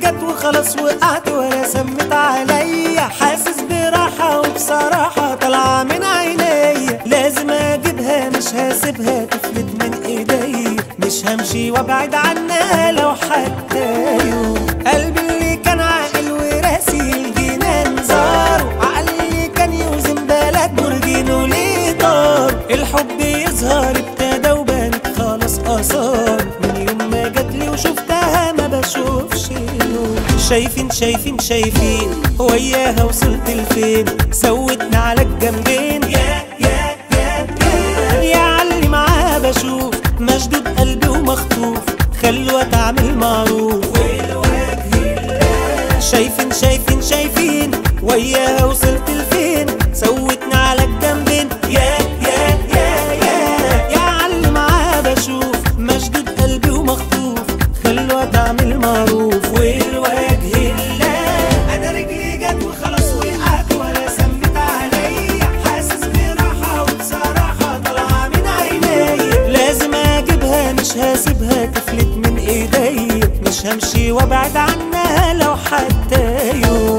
جت وخلاص وقعت ولا سمت عليا حاسس براحة وبصراحة طالعة من عينيا لازم اجيبها مش هسيبها تفلت من ايديا مش همشي وابعد عنها لو حتى يوم قلبي اللي كان عاقل وراسي الجنان زار عقلي اللي كان يوزن بلد برجينه ليه طار الحب يظهر ابتدى وبانت خلاص اثار من يوم ما جاتلي وشفتها ما بشوفش نور شايفين شايفين شايفين وياها وصلت لفين سوتنا على الجنبين يا يا يا يا يا علي معاها بشوف مشدود قلبي ومخطوف خلوة تعمل معروف شايفين شايفين شايفين وياها وصلت لفين سوتنا على الجنبين يا يا يا يا يا علي معاها بشوف مشدود قلبي ومخطوف خلوة تعمل معروف والوجه الله انا رجلي جت وخلاص وقعت ولا سمت عليا حاسس براحة وبصراحة طالعة من عينيا لازم اجيبها مش هسيبها تفلت من ايديا مش همشي وابعد عنها لو حتى يوم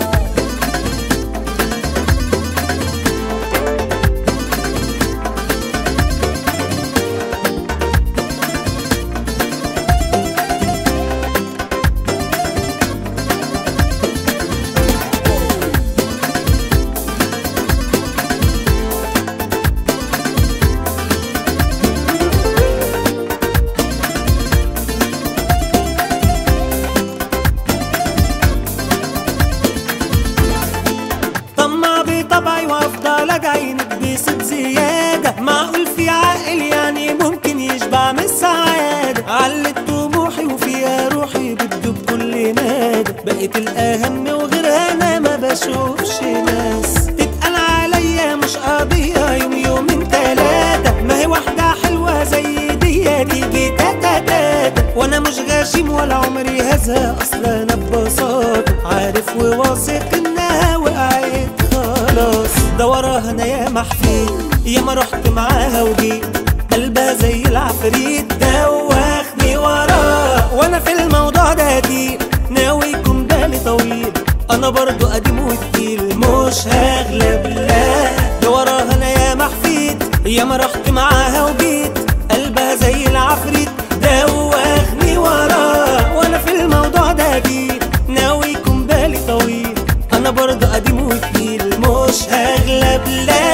طمع بطبعي وافضل اجعينك بصوت زيادة معقول في عاقل يعني ممكن يشبع من السعادة علت طموحي وفيها روحي بتدوب كل نادى بقيت الاهم وغيرها انا ما بشوفش ناس تتقال عليا مش قضية يوم يومين تلاتة ما هي واحدة حلوة زي دي تيجي تاتا تاتا وانا مش غشيم ولا عمري هزهق اصلا انا ببساطة عارف وواثق انها وقعت خلاص ده وراها انا يا محفيد يا ما رحت معاها وجيت قلبها زي العفريت دوخني وراه وانا في الموضوع ده قديم ناوي يكون بالي طويل انا برضو قديم وتقيل مش هغلب لا ده وراها انا يا محفيد يا ما رحت معاها وجيت قلبها زي العفريت دوخني وراه وانا في الموضوع ده قديم ناوي يكون بالي طويل انا برضو قديم وتقيل مش هغلب لا